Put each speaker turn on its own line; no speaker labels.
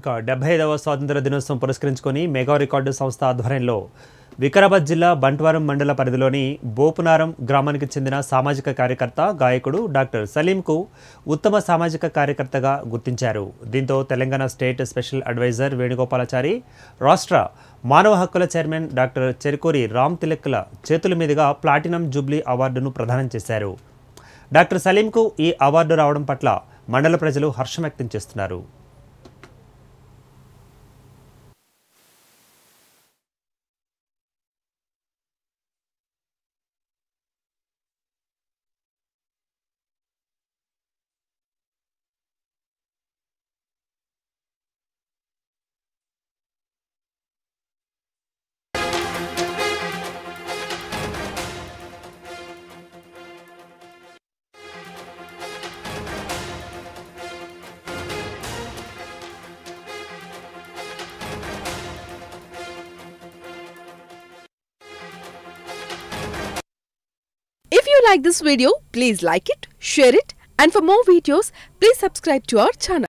ఇక డెబ్బై ఐదవ స్వాతంత్ర దినోత్సవం పురస్కరించుకొని మెగా రికార్డు సంస్థ ఆధ్వర్యంలో వికారాబాద్ జిల్లా బంట్వారం మండల పరిధిలోని బోపునారం గ్రామానికి చెందిన సామాజిక కార్యకర్త గాయకుడు డాక్టర్ సలీంకు ఉత్తమ సామాజిక కార్యకర్తగా గుర్తించారు దీంతో Telangana state special advisor Venugopalachari రాష్ట్ర మానవ హక్కుల చైర్మన్ డాక్టర్ చెరుకూరి రామ్ తిలక్ల చేతుల మీదుగా ప్లాటినం జూబ్లీ అవార్డును ప్రదానం చేశారు డాక్టర్ సలీంకు ఈ అవార్డు రావడం పట్ల మండల ప్రజలు హర్షం వ్యక్తం చేస్తున్నారు
If you like this video, please like it, share it, and for more videos, please subscribe to our channel.